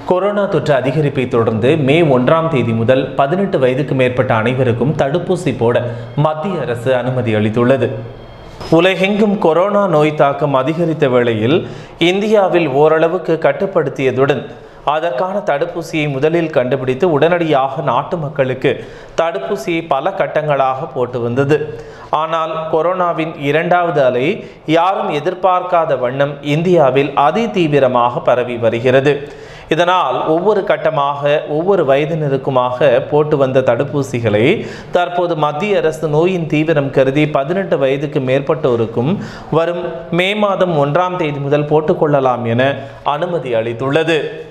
corona தொற்று அதிகரிப்பை தொடர்ந்து மே ஒன்றாம் தேதி முதல் பதினெட்டு வயதுக்கு மேற்பட்ட அனைவருக்கும் தடுப்பூசி போட மத்திய அரசு அனுமதி அளித்துள்ளது உலகெங்கும் கொரோனா நோய் தாக்கம் அதிகரித்த வேளையில் இந்தியாவில் ஓரளவுக்கு கட்டுப்படுத்தியதுடன் அதற்கான தடுப்பூசியை முதலில் கண்டுபிடித்து உடனடியாக நாட்டு மக்களுக்கு தடுப்பூசியை பல கட்டங்களாக போட்டு வந்தது ஆனால் கொரோனாவின் இரண்டாவது அலை யாரும் எதிர்பார்க்காத வண்ணம் இந்தியாவில் அதிதீவிரமாக பரவி வருகிறது இதனால் ஒவ்வொரு கட்டமாக ஒவ்வொரு வயதினருக்குமாக போட்டு வந்த தடுப்பூசிகளை தற்போது மத்திய அரசு நோயின் தீவிரம் கருதி பதினெட்டு வயதுக்கு மேற்பட்டோருக்கும் வரும் மே மாதம் ஒன்றாம் தேதி முதல் போட்டுக்கொள்ளலாம் என அனுமதி அளித்துள்ளது